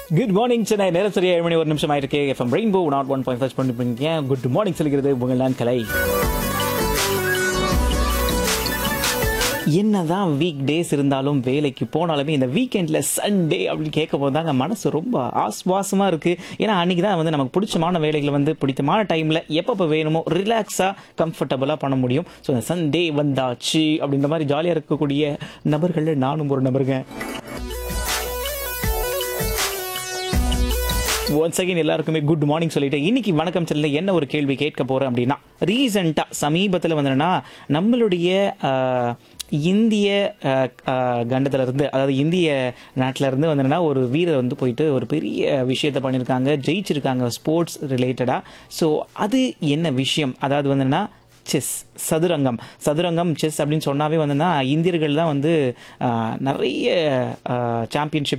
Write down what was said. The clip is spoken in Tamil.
குட் மார்னிங் சென்னை நேரம் சரியா ஏழு மணி ஒரு நிமிஷம் ஆயிருக்கு FM rainbow nought one point five பண்ணிருப்பீங்க குட் மார்னிங் சொல்கிறது உங்கள் நான் கலை என்னதான் வீக் டேஸ் இருந்தாலும் வேலைக்கு போனாலுமே இந்த வீக்கெண்டில் சண்டே அப்படின்னு கேட்க போது தாங்க மனசு ரொம்ப ஆஸ்வாசமாக இருக்குது ஏன்னா அன்றைக்கி தான் வந்து நமக்கு பிடிச்சமான வேலைகளை வந்து பிடித்தமான டைமில் எப்பப்போ வேணுமோ ரிலாக்ஸாக கம்ஃபர்டபுளாக பண்ண முடியும் ஸோ இந்த சண்டே வந்தாச்சு அப்படின்ற மாதிரி ஜாலியாக இருக்கக்கூடிய நபர்களில் நானும் ஒரு நபருங்க ஒன்ஸ் அகைன் எல்லாருக்குமே குட் மார்னிங் சொல்லிட்டு இன்னைக்கு வணக்கம் செல்ல என்ன ஒரு கேள்வி கேட்க போறேன் அப்படின்னா ரீசெண்டாக சமீபத்தில் வந்துன்னா நம்மளுடைய ஆஹ், இந்திய ஆஹ், ஆஹ், கண்டத்துல இருந்து அதாவது இந்திய நாட்டில இருந்து வந்துன்னா ஒரு வீரர் வந்து போயிட்டு ஒரு பெரிய விஷயத்தை பண்ணியிருக்காங்க ஜெயிச்சிருக்காங்க ஸ்போர்ட்ஸ் ரிலேட்டடாக ஸோ அது என்ன விஷயம் அதாவது வந்துன்னா செஸ் சதுரங்கம் சதுரங்கம் செஸ் அப்படின்னு சொன்னாவே வந்துன்னா இந்தியர்கள் தான் வந்து ஆஹ், நிறைய சாம்பியன்ஷிப்